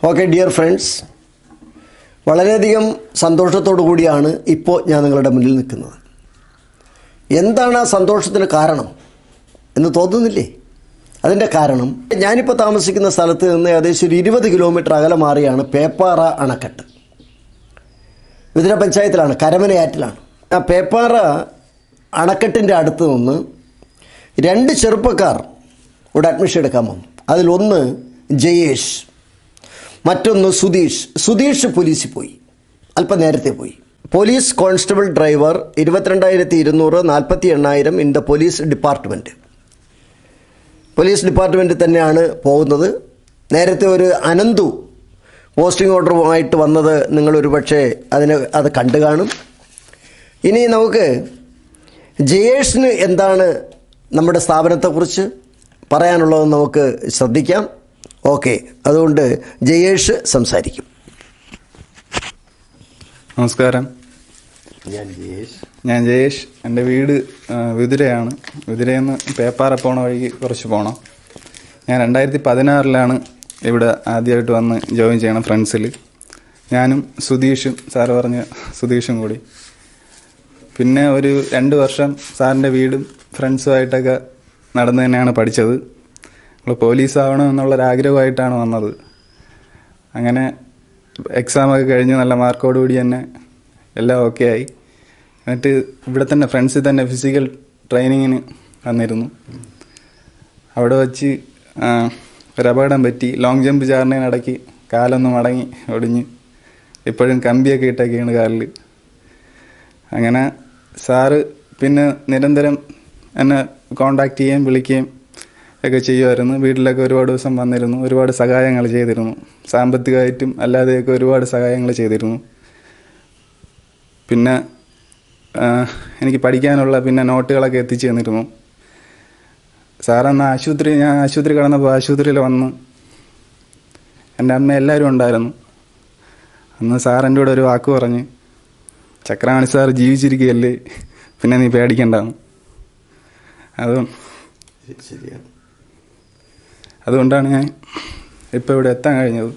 Okay dear friends വളരെയധികം സന്തോഷത്തോടു കൂടിയാണ് ഇപ്പോൾ ഞാൻ നിങ്ങളുടെ മുന്നിൽ നിൽക്കുന്നത് എന്താണ് ആ സന്തോഷത്തിന് കാരണം എന്ന് തോന്നുന്നില്ലേ അതിൻ്റെ കാരണം ഞാനിപ്പോൾ താമസിക്കുന്ന സ്ഥലത്ത് നിന്ന് ഏകദേശം ഒരു ഇരുപത് കിലോമീറ്റർ അകലെ മാറിയാണ് പേപ്പാറ അണക്കെട്ട് വിതുര പഞ്ചായത്തിലാണ് കരമനയാറ്റിലാണ് ആ പേപ്പാറ അണക്കെട്ടിൻ്റെ അടുത്ത് നിന്ന് രണ്ട് ചെറുപ്പക്കാർ ഇവിടെ അഡ്മിഷൻ എടുക്കാൻ വന്നു അതിലൊന്ന് ജയേഷ് മറ്റൊന്ന് സുധീഷ് സുധീഷ് പോലീസിൽ പോയി അല്പം നേരത്തെ പോയി പോലീസ് കോൺസ്റ്റബിൾ ഡ്രൈവർ ഇരുപത്തിരണ്ടായിരത്തി ഇരുന്നൂറ് നാൽപ്പത്തി എണ്ണായിരം in the police department police ഡിപ്പാർട്ട്മെൻറ്റിൽ തന്നെയാണ് പോകുന്നത് നേരത്തെ ഒരു അനന്തു പോസ്റ്റിംഗ് ഓർഡറുമായിട്ട് വന്നത് നിങ്ങളൊരു പക്ഷേ അതിന് അത് കണ്ടു കാണും ഇനി നമുക്ക് ജയേഷിന് എന്താണ് നമ്മുടെ സ്ഥാപനത്തെക്കുറിച്ച് പറയാനുള്ളതെന്ന് നമുക്ക് ശ്രദ്ധിക്കാം ഓക്കെ അതുകൊണ്ട് ജയേഷ് സംസാരിക്കും നമസ്കാരം ഞാൻ ജയേഷ് ഞാൻ ജയേഷ് എൻ്റെ വീട് ആ, വിതുരയാണ് വിതുരയിൽ നിന്ന് പേപ്പാറ പോണ വഴിക്ക് കുറച്ച് പോകണം ഞാൻ രണ്ടായിരത്തി പതിനാറിലാണ് ഇവിടെ ആദ്യമായിട്ട് വന്ന് ജോയിൻ ചെയ്യണം ഫ്രണ്ട്സിൽ ഞാനും സുധീഷും സാറ് പറഞ്ഞ സുധീഷും കൂടി പിന്നെ ഒരു രണ്ട് വർഷം സാറിൻ്റെ വീടും ഫ്രണ്ട്സുമായിട്ടൊക്കെ നടന്ന് തന്നെയാണ് പഠിച്ചത് നമ്മൾ പോലീസ് ആവണം എന്നുള്ളൊരാഗ്രഹമായിട്ടാണ് വന്നത് അങ്ങനെ എക്സാമൊക്കെ കഴിഞ്ഞ് നല്ല മാർക്കോടുകൂടി തന്നെ എല്ലാം ഓക്കെ ആയി എന്നിട്ട് ഇവിടെ തന്നെ ഫ്രണ്ട്സിൽ തന്നെ ഫിസിക്കൽ ട്രെയിനിങ്ങിന് വന്നിരുന്നു അവിടെ വച്ച് ആ, ഒരു അപകടം പറ്റി ലോങ് ജമ്പ് ചാടുന്നതിനിടയ്ക്ക് കാലൊന്ന് മടങ്ങി ഒടിഞ്ഞ് ഇപ്പോഴും കമ്പിയൊക്കെ ഇട്ടൊക്കെയാണ് കാലിൽ അങ്ങനെ സാറ് പിന്നെ നിരന്തരം എന്നെ കോണ്ടാക്ട് ചെയ്യുകയും വിളിക്കുകയും ഒക്കെ ചെയ്യുമായിരുന്നു വീട്ടിലൊക്കെ ഒരുപാട് ദിവസം വന്നിരുന്നു ഒരുപാട് സഹായങ്ങൾ ചെയ്തിരുന്നു സാമ്പത്തികമായിട്ടും അല്ലാതെയൊക്കെ ഒരുപാട് സഹായങ്ങൾ ചെയ്തിരുന്നു പിന്നെ ആ, എനിക്ക് പഠിക്കാനുള്ള പിന്നെ നോട്ടുകളൊക്കെ എത്തിച്ചു തന്നിരുന്നു സാറന്ന് ആശുപത്രി ഞാൻ ആശുപത്രി കിടന്നപ്പോൾ ആശുപത്രിയിൽ വന്ന് എൻ്റെ അമ്മ എല്ലാവരും ഉണ്ടായിരുന്നു അന്ന് സാർ എൻ്റെ കൂടെ ഒരു വാക്ക് പറഞ്ഞ് ചക്രവാണി സാർ ജീവിച്ചിരിക്കുകയല്ലേ പിന്നെ നീ പേടിക്കണ്ടാന്ന് അതും ശരിയാണ് അതുകൊണ്ടാണ് ഞാൻ ഇപ്പോൾ ഇവിടെ എത്താൻ കഴിഞ്ഞത്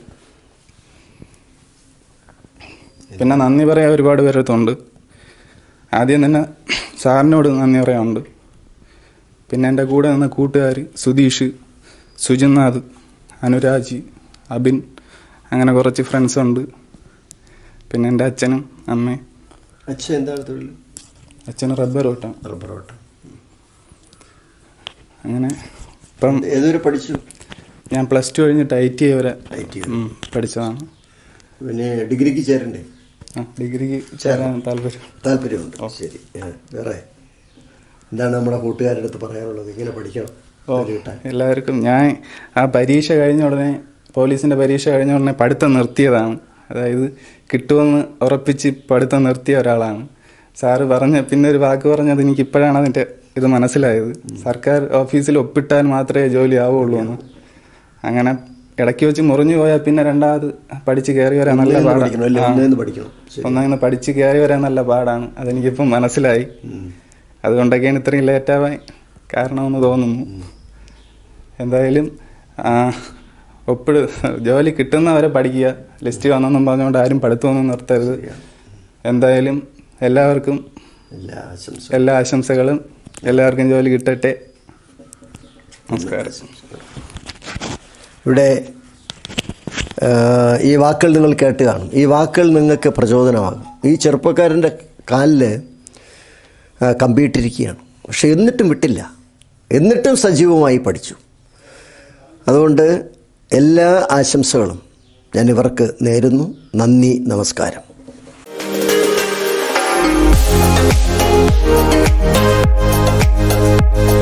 പിന്നെ നന്ദി പറയാൻ ഒരുപാട് പേരടുത്തുണ്ട് ആദ്യം തന്നെ സാറിനോട് നന്ദി പറയാനുണ്ട് പിന്നെ എൻ്റെ കൂടെ നിന്ന കൂട്ടുകാർ സുധീഷ് സുജിനാഥ് അനുരാജ് അബിൻ അങ്ങനെ കുറച്ച് ഫ്രണ്ട്സ് ഉണ്ട് പിന്നെ എൻ്റെ അച്ഛനും അമ്മയും അച്ഛൻ എന്താണ് തൊഴിൽ അച്ഛന് റബ്ബർ വെട്ടാം റബ്ബർ വെട്ടം അങ്ങനെ ഇപ്പം ഏതൊരു പഠിച്ചു ഞാൻ പ്ലസ് ടു കഴിഞ്ഞിട്ട് ഐ ടി ഐ വരെ ഐ ടി ഉം, പഠിച്ചതാണ് പിന്നെ ഡിഗ്രിക്ക് ചേരണ്ടേ ആ ഡിഗ്രിക്ക് ചേരാൻ താല്പര്യം താല്പര്യമുണ്ട് ശരി ആ, വേറെ എന്താണ് നമ്മുടെ കൂട്ടുകാരുടെ അടുത്ത് പറയാനുള്ളത് ഇങ്ങനെ പഠിക്കണം ഓ ജോലി കിട്ടാൻ എല്ലാവർക്കും ഞാൻ ആ പരീക്ഷ കഴിഞ്ഞ ഉടനെ പോലീസിൻ്റെ പരീക്ഷ കഴിഞ്ഞ ഉടനെ പഠിത്തം നിർത്തിയതാണ് അതായത് കിട്ടുമെന്ന് ഉറപ്പിച്ച് പഠിത്തം നിർത്തിയ ഒരാളാണ് സാറ് പറഞ്ഞ പിന്നെ ഒരു വാക്ക് പറഞ്ഞത് എനിക്ക് ഇപ്പോഴാണ് അതിൻ്റെ ഇത് മനസ്സിലായത് സർക്കാർ ഓഫീസിൽ ഒപ്പിട്ടാൽ മാത്രമേ ജോലി ആവുള്ളൂ എന്ന് അങ്ങനെ ഇടയ്ക്ക് വെച്ച് മുറിഞ്ഞു പോയാൽ പിന്നെ രണ്ടാമത് പഠിച്ച് കയറി വരാൻ നല്ല ഒന്നേന്ന് പാടാണ് പഠിക്കണം അല്ലേ ആ. ഒന്നേന്ന് പഠിക്കണം ശരി ഒന്നങ്ങനെ പഠിച്ച് കയറി വരാൻ നല്ല പാടാണ് അതെനിക്കിപ്പം മനസ്സിലായി ഉം. അതുകൊണ്ടൊക്കെയാണ് ഇത്രയും ലേറ്റാവാൻ കാരണമെന്ന് തോന്നുന്നു എന്തായാലും ആ, ഒപ്പിട് ജോലി കിട്ടുന്നവരെ പഠിക്കുക ലിസ്റ്റ് വന്നെന്നും പറഞ്ഞുകൊണ്ട് ആരും പഠിത്തമൊന്നും നിർത്തരുത് എന്തായാലും എല്ലാവർക്കും എല്ലാ ആശംസ എല്ലാ ആശംസകളും എല്ലാവർക്കും ജോലി കിട്ടട്ടെ നമസ്കാരം ഇവിടെ ആ, ഈ വാക്കുകൾ നിങ്ങൾ കേട്ട് കാണും ഈ വാക്കുകൾ നിങ്ങൾക്ക് പ്രചോദനമാകും ഈ ചെറുപ്പക്കാരൻ്റെ കാലിൽ ആ, കമ്പിയിട്ടിരിക്കുകയാണ് പക്ഷെ എന്നിട്ടും വിട്ടില്ല എന്നിട്ടും സജീവമായി പഠിച്ചു അതുകൊണ്ട് എല്ലാ ആശംസകളും ഞാൻ ഇവർക്ക് നേരുന്നു നന്ദി നമസ്കാരം Thank